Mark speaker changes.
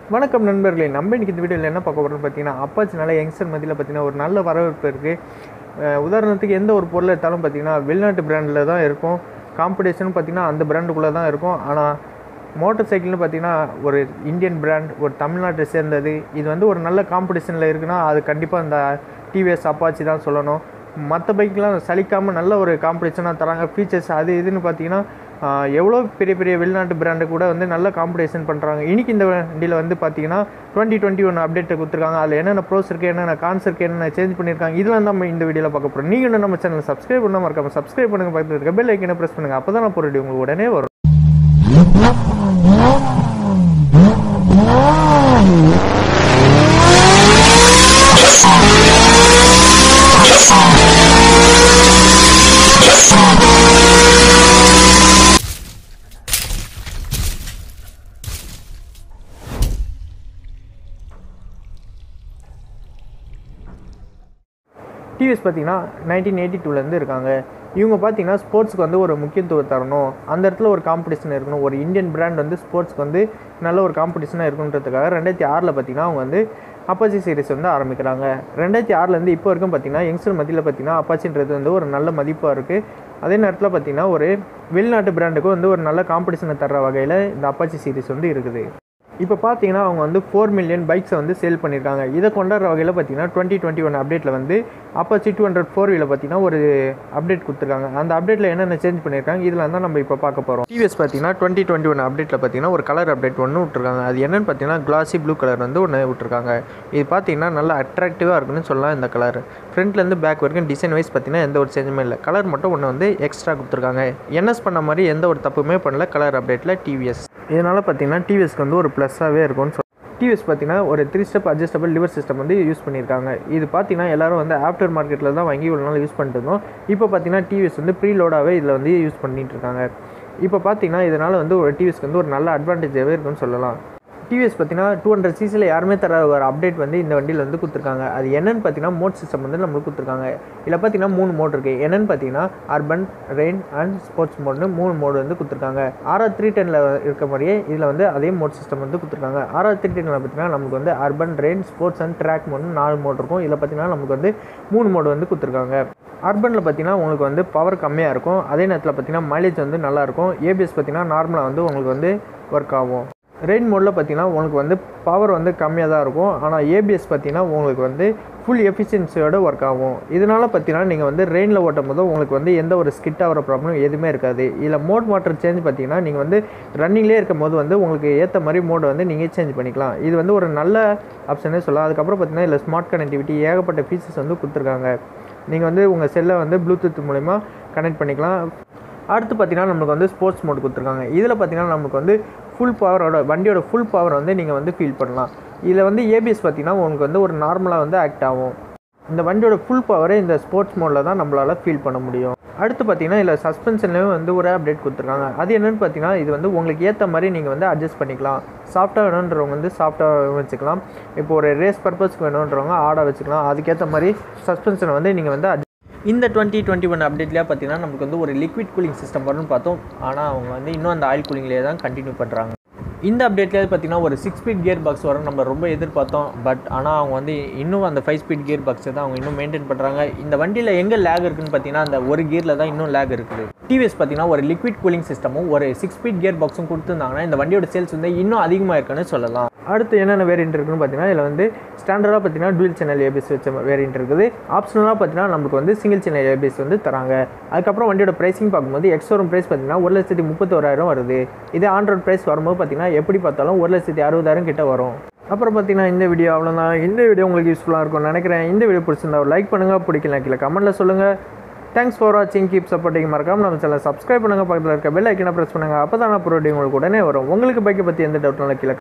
Speaker 1: வணக்கம் நண்பர்களே நம்ம இன்னைக்கு இந்த வீடியோவில் என்ன பார்க்க போகிறோம்னு பார்த்தீங்கன்னா அப்பாச்சினால யங்ஸ்டர் மத்தியில் பார்த்தீங்கன்னா ஒரு நல்ல வரவேற்பு இருக்குது உதாரணத்துக்கு எந்த ஒரு பொருள் எடுத்தாலும் பார்த்தீங்கன்னா வெளிநாட்டு பிராண்டில் தான் இருக்கும் காம்படிஷன் பார்த்தீங்கன்னா அந்த பிராண்டுக்குள்ளே தான் இருக்கும் ஆனால் மோட்டார் சைக்கிள்னு பார்த்தீங்கன்னா ஒரு இந்தியன் பிராண்ட் ஒரு தமிழ்நாட்டை சேர்ந்தது இது வந்து ஒரு நல்ல காம்படிஷனில் இருக்குன்னா அது கண்டிப்பாக இந்த டிவிஎஸ் அப்பாச்சி தான் சொல்லணும் மற்ற பைக்கெலாம் சலிக்காமல் நல்ல ஒரு காம்படிஷனாக தராங்க ஃபீச்சர்ஸ் அது இதுன்னு பார்த்தீங்கன்னா ஆஹ், எவ்வளோ பெரிய பெரிய வெளிநாட்டு பிராண்டு கூட வந்து நல்ல காம்படிஷன் பண்ணுறாங்க இன்னைக்கு இந்த வண்டியில் வந்து பார்த்தீங்கன்னா டுவெண்ட்டி டுவெண்ட்டி ஒன் அப்டேட் கொடுத்துருக்காங்க அதில் என்னென்ன ப்ரோஸ் இருக்குது என்னென்ன கான்ஸ் இருக்குது என்னென்ன சேஞ்ச் பண்ணியிருக்காங்க இதெல்லாம் நம்ம இந்த வீடியோவில் பார்க்க போகிறோம் நீங்கள் இன்னும் நம்ம சேனல் சப்ஸ்கிரைப் பண்ணாம இருக்காம சப்ஸ்கிரைப் பண்ணுங்கள் பக்கத்தில் இருக்க பெல் ஐக்கனை ப்ரெஸ் பண்ணுங்கள் அப்போ தான் நான் போகிற உங்களுக்கு உடனே வரும் டிவிஎஸ் பார்த்தீங்கன்னா நைன்டீன் எயிட்டி டூலேருந்து இருக்காங்க இவங்க பார்த்தீங்கன்னா ஸ்போர்ட்ஸ்க்கு வந்து ஒரு முக்கியத்துவம் தரணும் அந்த இடத்துல ஒரு காம்படிஷன் இருக்கணும் ஒரு இந்தியன் பிராண்ட் வந்து ஸ்போர்ட்ஸ்க்கு வந்து நல்ல ஒரு காம்படிஷனாக இருக்குன்றதுக்காக ரெண்டாயிரத்தி ஆறில் பார்த்தீங்கன்னா அவங்க வந்து அப்பாச்சி சீரிஸ் வந்து ஆரம்பிக்கிறாங்க ரெண்டாயிரத்தி ஆறுலேருந்து இப்போ வரைக்கும் பார்த்தீங்கன்னா யங்ஸ்டர் மத்தியில் பார்த்தீங்கன்னா அப்பாச்சின்றது வந்து ஒரு நல்ல மதிப்பாக இருக்குது அதே நேரத்தில் பார்த்தீங்கன்னா ஒரு வெளிநாட்டு பிராண்டுக்கும் வந்து ஒரு நல்ல காம்படிஷனை தர்ற வகையில் இந்த அப்பாச்சி சீரிஸ் வந்து இருக்குது இப்போ பார்த்தீங்கன்னா அவங்க வந்து ஃபோர் மில்லியன் பைக்ஸை வந்து சேல் பண்ணியிருக்காங்க இதை கொண்டாடுற வகையில் பார்த்தீங்கன்னா டுவெண்ட்டி டுவெண்ட்டி ஒன் அப்டேட்டில் வந்து அப்பாச்சி டூ ஹண்ட்ரட் ஃபோர் வீல பார்த்தீங்கன்னா ஒரு அப்டேட் கொடுத்துருக்காங்க அந்த அப்டேட்டில் என்னென்ன சேஞ்ச் பண்ணியிருக்காங்க இதில் தான் நம்ம இப்போ பார்க்க போகிறோம் டிவிஎஸ் பார்த்தீங்கன்னா டுவெண்ட்டி டுவெண்ட்டி ஒன் அப்டேட்டில் பார்த்தீங்கன்னா ஒரு கலர் அப்டேட் ஒன்று விட்டுருக்காங்க அது என்னென்னு பார்த்தீங்கன்னா கிளாசி ப்ளூ கலர் வந்து ஒன்று விட்டுருக்காங்க இது பார்த்தீங்கன்னா நல்லா அட்ராக்டிவாக இருக்குன்னு சொல்லலாம் இந்த கலர் ஃப்ரண்ட்லேருந்து பேக் வரைக்கும் டிசைன் வைஸ் பார்த்தீங்கன்னா எந்த ஒரு சேஞ்சுமே இல்லை கலர் மட்டும் ஒன்று வந்து எக்ஸ்ட்ரா கொடுத்துருக்காங்க என்எஸ் பண்ண மாதிரி எந்த ஒரு தப்புமே பண்ணல கலர் அப்டேட்டில் டிவிஎஸ் இதனால் பார்த்தீங்கன்னா டிவிஎஸ்க்கு வந்து ஒரு ப்ளஸ்ஸாகவே இருக்கும்னு சொல் டிவிஎஸ் பார்த்தீங்கன்னா ஒரு three step adjustable lever system வந்து யூஸ் பண்ணியிருக்காங்க இது பார்த்தீங்கன்னா எல்லாரும் வந்து ஆஃப்டர் மார்க்கெட்டில் தான் வாங்கி இவ்வளோ நாள் யூஸ் பண்ணிட்டு இருந்தோம் இப்போ பார்த்தீங்கன்னா டிவிஎஸ் வந்து ப்ரீ லோடாகவே இதில் வந்து யூஸ் பண்ணிட்டு இருக்காங்க இப்போ பார்த்தீங்கன்னா இதனால் வந்து ஒரு டிவிஎஸ்க்கு வந்து ஒரு நல்ல அட்வான்டேஜாகவே இருக்குன்னு சொல்லலாம் டிவிஎஸ் பார்த்தீங்கன்னா டூ ஹண்ட்ரட் சிசியில் யாருமே தர ஒரு அப்டேட் வந்து இந்த வண்டியில் வந்து கொடுத்துருக்காங்க அது என்னன்னு பார்த்தீங்கன்னா மோட் சிஸ்டம் வந்து நம்மளுக்கு கொடுத்துருக்காங்க இதில் பார்த்தீங்கன்னா மூணு மோட் இருக்குது என்னன்னு பார்த்தீங்கன்னா அர்பன் ரெயின் அண்ட் ஸ்போர்ட்ஸ் மோட்னு மூணு மோடு வந்து கொடுத்துருக்காங்க ஆர்ஆர் த்ரீ டெனில் இருக்க மாதிரியே இதில் வந்து அதே மோட் சிஸ்டம் வந்து கொடுத்துருக்காங்க ஆர்ஆர் த்ரீ டெனில் பார்த்தீங்கன்னா நமக்கு வந்து urban rain sports and track மோட்னு நாலு மோட் இருக்கும் இதில் பார்த்தீங்கன்னா நமக்கு வந்து மூணு மோடு வந்து கொடுத்துருக்காங்க அர்பனில் பார்த்தீங்கன்னா உங்களுக்கு வந்து பவர் கம்மியாக இருக்கும் அதே நேரத்தில் பார்த்தீங்கன்னா மைலேஜ் வந்து நல்லாயிருக்கும் ஏபிஎஸ் பார்த்தீங்கன்னா நார்மலாக வந்து உங்களுக்கு வந்து ஒர்க் ஆகும் ரெயின் மோடில் பார்த்தீங்கன்னா உங்களுக்கு வந்து பவர் வந்து கம்மியாக தான் இருக்கும் ஆனால் ஏபிஎஸ் பார்த்தீங்கன்னா உங்களுக்கு வந்து ஃபுல் எஃபிஷியன்சியோட ஒர்க் ஆகும் இதனால் பார்த்தீங்கன்னா நீங்கள் வந்து ரெயினில் ஓட்டும் போது உங்களுக்கு வந்து எந்த ஒரு ஸ்கிட் ஆகிற ப்ராப்ளம் எதுவுமே இருக்காது இதில் மோட் வாட்டர் சேஞ்ச் பார்த்தீங்கன்னா நீங்கள் வந்து ரன்னிங்லேயே இருக்கும் போது வந்து உங்களுக்கு ஏற்ற மாதிரி மோடை வந்து நீங்கள் சேஞ்ச் பண்ணிக்கலாம் இது வந்து ஒரு நல்ல ஆப்ஷனே சொல்லலாம் அதுக்கப்புறம் பார்த்தீங்கன்னா இதில் ஸ்மார்ட் கனெக்டிவிட்டி ஏகப்பட்ட ஃபீச்சர்ஸ் வந்து கொடுத்துருக்காங்க நீங்கள் வந்து உங்கள் செல்லை வந்து ப்ளூடூத் மூலிமா கனெக்ட் பண்ணிக்கலாம் அடுத்து பார்த்தீங்கன்னா நமக்கு வந்து ஸ்போர்ட்ஸ் மோட் கொடுத்துருக்காங்க இதில் பார்த்தீங்கன்னா நமக்கு வந்து ஃபுல் பவரோட வண்டியோட ஃபுல் பவர் வந்து நீங்கள் வந்து ஃபீல் பண்ணலாம் இதில் வந்து ஏபிஎஸ் பார்த்தீங்கன்னா உங்களுக்கு வந்து ஒரு நார்மலாக வந்து ஆக்ட் ஆகும் இந்த வண்டியோட ஃபுல் பவரை இந்த ஸ்போர்ட்ஸ் மோடில் தான் நம்மளால் ஃபீல் பண்ண முடியும் அடுத்து பார்த்தீங்கன்னா இதில் சஸ்பென்ஷன்லேயும் வந்து ஒரு அப்டேட் கொடுத்துருக்காங்க அது என்னென்னு பார்த்தீங்கன்னா இது வந்து உங்களுக்கு ஏற்ற மாதிரி நீங்கள் வந்து அட்ஜஸ்ட் பண்ணிக்கலாம் சாஃப்டாக வேணுன்றவங்க வந்து சாஃப்டாக வச்சுக்கலாம் இப்போ ஒரு ரேஸ் பர்பஸ்க்கு வேணுன்றவங்க ஆடாக வச்சுக்கலாம் அதுக்கேற்ற மாதிரி சஸ்பென்ஷனை வந்து நீங்கள் வந்து adjust இந்த டுவெண்ட்டி டுவெண்ட்டி ஒன் அப்டேட்லேயே பார்த்தீங்கன்னா நமக்கு வந்து ஒரு லிக்விட் கூலிங் சிஸ்டம் வரும்னு பார்த்தோம் ஆனால் அவங்க வந்து இன்னும் அந்த ஆயில் கூலிங்லேயே தான் கண்டினியூ பண்ணுறாங்க இந்த அப்டேட்லேயே பார்த்தீங்கன்னா ஒரு சிக்ஸ் ஸ்பீட் கியர் பாக்ஸ் வரும் நம்ம ரொம்ப எதிர்பார்த்தோம் பட் ஆனால் அவங்க வந்து இன்னும் அந்த ஃபைவ் ஸ்பீட் கியர் பாக்ஸை தான் அவங்க இன்னும் மெயின்டைன் பண்ணுறாங்க இந்த வண்டியில் எங்கே லேக் இருக்குன்னு பார்த்தீங்கன்னா அந்த ஒரு கியரில் தான் இன்னும் லேக் இருக்குது டிவிஎஸ் பார்த்தீங்கன்னா ஒரு லிக்விட் கூலிங் சிஸ்டமும் ஒரு சிக்ஸ் ஸ்பீட் கியர் பாக்ஸும் கொடுத்துருந்தாங்கன்னா இந்த வண்டியோட சேல்ஸ் வந்து இன்னும் அதிகமாக இருக்குன்னு சொல்லலாம் அடுத்து என்னென்ன வேரியன்ட் இருக்குன்னு பார்த்தீங்கன்னா இதில் வந்து ஸ்டாண்டர்டாக பார்த்தீங்கன்னா டுவெல் சேனல் ஏபிஎஸ் வச்ச வேரியன்ட் இருக்குது ஆப்ஷனலாக பார்த்தீங்கன்னா நமக்கு வந்து சிங்கிள் சேனல் ஏபிஎஸ் வந்து தராங்க அதுக்கப்புறம் வண்டியோட ப்ரைஸிங் பார்க்கும்போது எக்ஸோரம் ப்ரைஸ் பார்த்தீங்கன்னா ஒரு லட்சத்தி முப்பத்தோராயிரம் வருது இதே ஆண்ட்ராய்ட் ப்ரைஸ் வரும்போது பார்த்தீங்கன்னா எப்படி பார்த்தாலும் ஒரு லட்சத்தி அறுபதாயிரம் கிட்ட வரும் அப்புறம் பார்த்தீங்கன்னா இந்த வீடியோ அவ்வளோதான் இந்த வீடியோ உங்களுக்கு யூஸ்ஃபுல்லாக இருக்கும்னு நினைக்கிறேன் இந்த வீடியோ பிடிச்சிருந்தா லைக் பண்ணுங்கள் பிடிக்கல கீழே கமெண்ட்டில் சொல்லுங்கள் தேங்க்ஸ் ஃபார் வாட்சிங் கீப் சப்போர்ட்டிங் மறக்காம நம்ம சேனல் சப்ஸ்கிரைப் பண்ணுங்கள் பக்கத்தில் இருக்க பெல் ஐக்கனை ப்ரெஸ் பண்ணுங்கள் அப்போ தான் நான் ப்ரோடி உங்களுக்கு உடனே வரும் உங்களுக்கு பைக்கை பற்றி எந்த டவுட்னாலும் கீழே